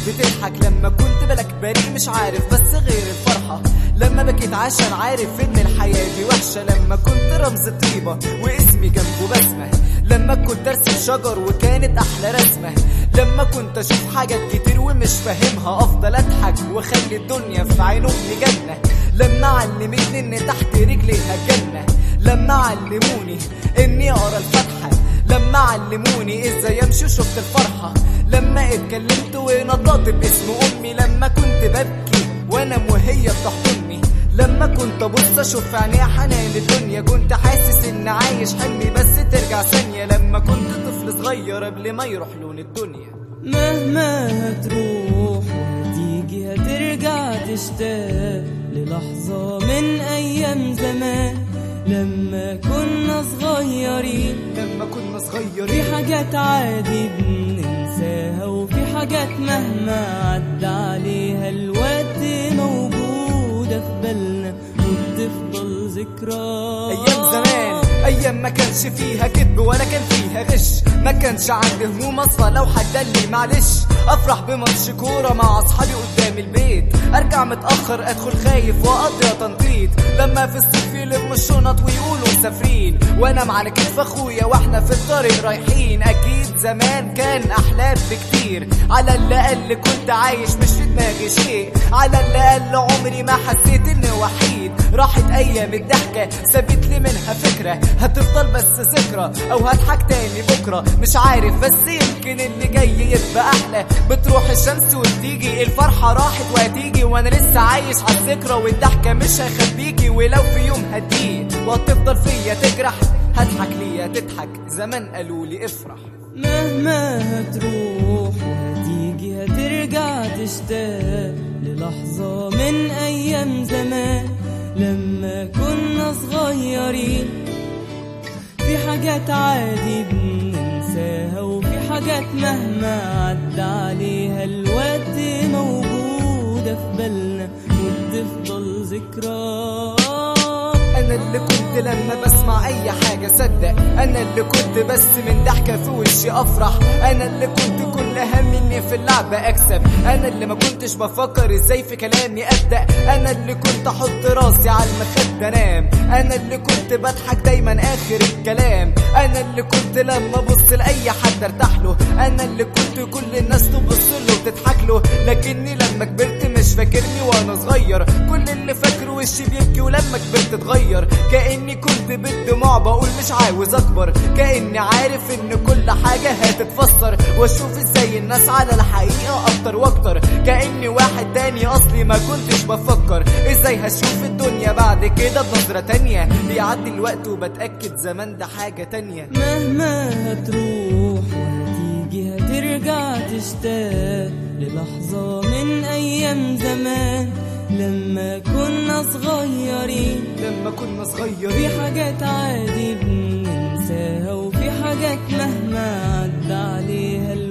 بتضحك لما كنت بالك بريء مش عارف بس غير الفرحة لما بكيت عشان عارف ان الحياة دي وحشة لما كنت رمز طيبة واسمي جنبه بسمة لما كنت ارسم شجر وكانت احلى رسمة لما كنت اشوف حاجات كتير ومش فاهمها افضل اضحك واخلي الدنيا في عينهم جنة لما علمتني ان تحت رجليها جنة لما علموني اني اقرا الفاتحة لما علموني ازاي امشي وشفت الفرحة لما اتكلمت ونطقت باسم امي لما كنت ببكي وانام وهي بتحضني لما كنت ابص اشوف في عينيها حنان الدنيا كنت حاسس ان عايش حلمي بس ترجع ثانية لما كنت طفل صغير قبل ما يروح لون الدنيا مهما هتروح وهتيجي هترجع تشتاق للحظة من أيام زمان لما كنا صغيرين لما كنا في صغيرين حاجات عادي بننساها وفي حاجات مهما عدى عليها الوقت موجودة في بالنا وبتفضل ذكرى ايام زمان ايام ما كانش فيها كذب ولا كان فيها غش ما كانش عندي هموم اصلا لو حد قال لي معلش افرح بماتش كوره مع اصحابي قدام البيت ارجع متاخر ادخل خايف واقضي تنطيط لما في الصيف يلموا الشنط ويقولوا مسافرين وانا على كتف اخويا واحنا في الطريق رايحين اكيد زمان كان احلى بكتير على الاقل كنت عايش مش في دماغي شيء على الاقل عمري ما حسيت اني وحيد راحت ايام الضحكه سابت لي منها فكره هتفضل بس ذكرى او هضحك تاني بكره مش عارف بس يمكن اللي جاي يبقى احلى بتروح الشمس وبتيجي الفرحه راحت وهتيجي وانا لسه عايش على الذكرى والضحكه مش هخبيكي ولو في يوم هتضيق وهتفضل فيا تجرح هضحك ليا تضحك زمان قالوا لي افرح مهما هتروح وهتيجي هترجع تشتاق للحظة من أيام زمان لما كنا صغيرين في حاجات عادي بننساها وفي حاجات مهما عدى عليها الوقت موجودة في بالنا وبتفضل ذكرى انا اللي كنت لما بسمع اي حاجه صدق انا اللي كنت بس من ضحكه في وشي افرح انا اللي كنت كل همي اني في اللعبه اكسب انا اللي ما كنتش بفكر ازاي في كلامي ابدا انا اللي كنت احط راسي على المخده انام انا اللي كنت بضحك دايما اخر الكلام انا اللي كنت لما ابص لاي حد ارتاح له انا اللي كنت كل الناس تبص له وتضحك له لكني لما كبرت مش فاكرني وانا صغير كل اللي فاكره وشي بيبكي ولما كبرت اتغير كاني كنت بالدموع بقول مش عاوز اكبر كاني عارف ان كل حاجه هتتفسر واشوف ازاي الناس على الحقيقه اكتر واكتر كاني واحد تاني اصلي ما كنتش بفكر ازاي هشوف الدنيا بعد كده بنظره تانية بيعدي الوقت وبتاكد زمان ده حاجه تانية مهما هتروح وهتيجي هترجع تشتاق للحظة من أيام زمان لما كنا صغيرين لما كنا في صغيرين حاجات عادي بننساها وفي حاجات مهما عدى عليها الوقت